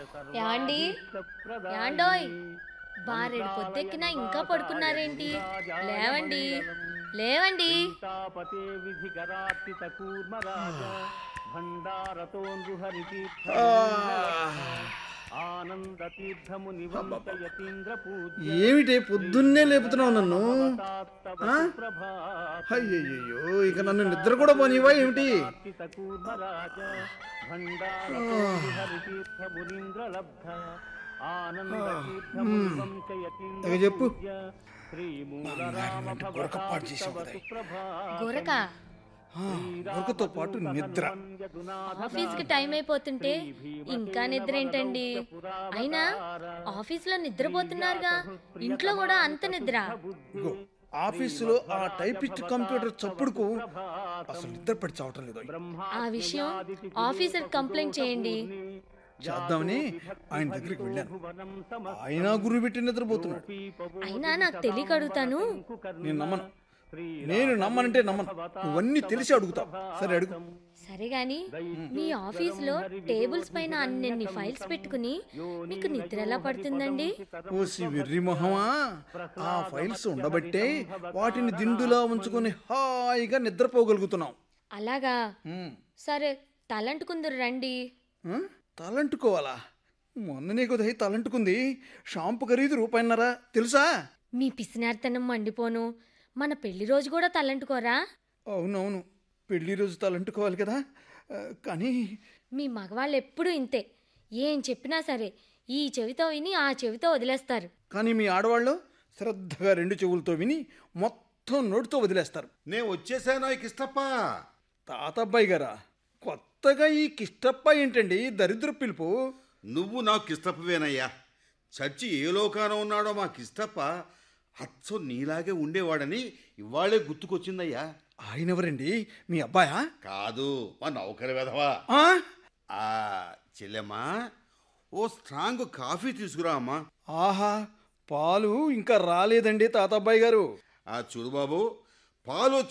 యాండి యాండోయ్ బారెడు పొద్దెక్కినా ఇంకా పడుకున్నారేంటి లేవండి లేవండి తాపతే విధికరార్చిత కూర్మరాజ భండారతోందు హరితీర్థ ఆనంద తీర్థము నివంతయతీంద్ర పూజ్య ఏమిటి పొద్దున్నే లేపుతున్నావు నన్ను ఆ? ప్రభాత అయ్యయ్యో ఇక నన్ను నిద్ర కూడా పోనివా ఏమిటి కూర్మరాజ భండారతోందు హరితీర్థ మునీంద్ర లబ్ధ ఆనంద తీర్థము నివంతయతీంద్ర ఇక చెప్పు. పూజ్య శ్రీమూల రామ గొరకపాటు చేసావు కదా. గోరక వరకుతో పాటు నిద్ర ఆఫీస్కి టైం అయిపోతుంటే ఇంకా నిద్ర ఏంటండి అయినా ఆఫీస్లో నిద్రపోతున్నారుగా ఇంట్లో కూడా అంత నిద్ర ఇగో, ఆఫీసులో ఆ టైపిస్ట్ కంప్యూటర్ చప్పుడుకు అసలు నిద్ర పడి చావటం లేదు ఆ విషయం ఆఫీసర్ కంప్లైంట్ చేయండి చేద్దామని ఆయన దగ్గరికి వెళ్ళాను ఆయన గురువు పెట్టి నిద్రపోతున్నాడు అయినా నాకు తెలియక అడుగుతాను నేను నమ్మను నేను నమ్మనంటే నమ్మను నువ్వన్నీ తెలిసి అడుగుతావు సరే అడుగు సరే గాని మీ ఆఫీస్లో టేబుల్స్ పైన అన్నెన్ని ఫైల్స్ పెట్టుకుని మీకు నిద్ర ఎలా పడుతుందండి ఓసి వెర్రి మొహమా ఆ ఫైల్స్ ఉండబట్టే వాటిని దిండులా ఉంచుకొని హాయిగా నిద్రపోగలుగుతున్నాం అలాగా ఉమ్. సరే తలంటుకుందరు రండి ఆ? తలంటుకోవాలా మొన్ననే కొద్ది తలంటుకుంది షాంపు ఖరీదు రూపాయిన్నరా తెలుసా మీ పిసినార్తనం మండిపోను మన పెళ్లి రోజు కూడా తలంటుకోరా అవునవును పెళ్లి రోజు తలంటుకోవాలి కదా ఆ, కానీ మీ మగవాళ్ళు ఎప్పుడూ ఇంతే ఏం చెప్పినా సరే ఈ చెవితో విని ఆ చెవితో వదిలేస్తారు కానీ మీ ఆడవాళ్ళు శ్రద్ధగా రెండు చెవులతో విని మొత్తం నోటితో వదిలేస్తారు నేను వచ్చేసాను ఈ కిష్టప్ప తాతబ్బాయి గారా కొత్తగా ఈ కిష్టప్ప ఏంటండి దరిద్ర పిలుపు నువ్వు నాకు కిష్టప్పవేనయ్యా చచ్చి ఏ లోకాన ఉన్నాడో మా కిష్టప్ప అచ్చం నీలాగే ఉండేవాడని ఇవాళే గుర్తుకొచ్చిందయ్యా ఆయనెవరండి మీ అబ్బాయా కాదు మా నౌకరి వెధవా ఆ? ఆ చెల్లెమ్మా ఓ స్ట్రాంగ్ కాఫీ తీసుకురా అమ్మా ఆహా పాలు ఇంకా రాలేదండి తాతబ్బాయి గారు ఆ చూడు బాబు పాలు